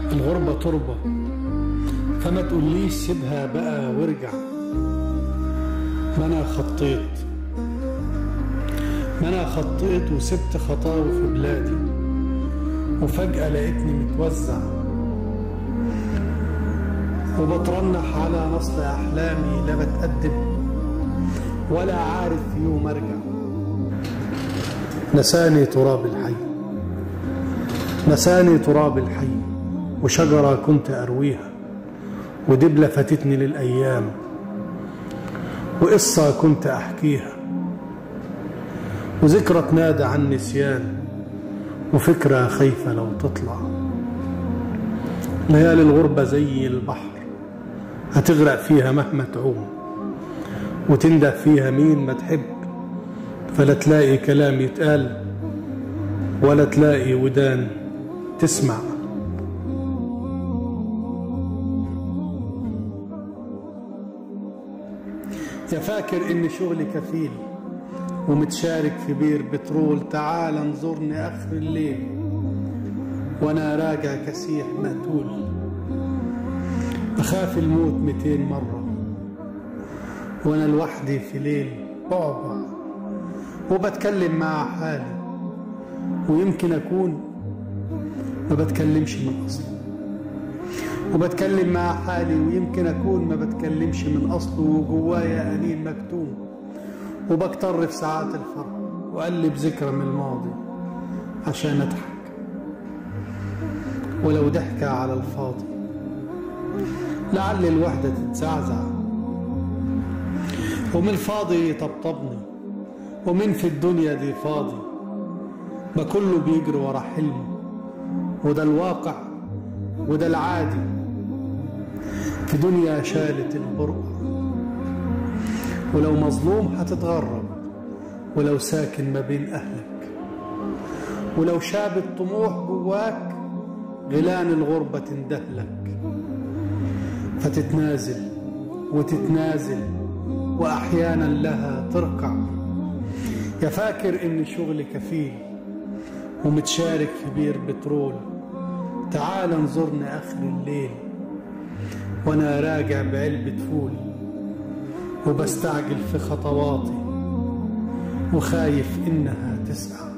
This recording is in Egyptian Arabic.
الغربة تربة فما تقوليش سيبها بقى وارجع ما انا خطيت ما انا خطيت وسبت خطاوي في بلادي وفجأة لقيتني متوزع وبترنح على نصل أحلامي لا بتقدم ولا عارف يوم أرجع نساني تراب الحي نساني تراب الحي وشجرة كنت أرويها ودبلة فاتتني للأيام وقصة كنت أحكيها وذكرى تنادى عن نسيان وفكرة خايفة لو تطلع ليالي الغربة زي البحر هتغرق فيها مهما تعوم وتنده فيها مين ما تحب فلا تلاقي كلام يتقال ولا تلاقي ودان تسمع يا فاكر ان شغلي كفيل ومتشارك في بير بترول تعال انظرني اخر الليل وانا راجع كسيح مقتول بخاف الموت ميتين مرة وانا لوحدي في ليل بعبع وبتكلم مع حالي ويمكن اكون ما بتكلمش من اصله وبتكلم مع حالي ويمكن اكون ما بتكلمش من اصله وجوايا انين مكتوم وبكتر في ساعات الفرح واقلب ذكرى من الماضي عشان اضحك ولو ضحكة على الفاضي لعل الوحدة تتزعزع ومن الفاضي يطبطبني ومن في الدنيا دي فاضي ما كله بيجري ورا حلمه وده الواقع وده العادي في دنيا شالت البرقع ولو مظلوم هتتغرب ولو ساكن ما بين أهلك ولو شاب الطموح جواك غلان الغربة تندهلك فتتنازل وتتنازل وأحيانا لها تركع يا فاكر إن شغلي كفيل ومتشارك في بير بترول تعال انظرني آخر الليل وأنا راجع بعلبة فول وبستعجل في خطواتي وخايف إنها تسقع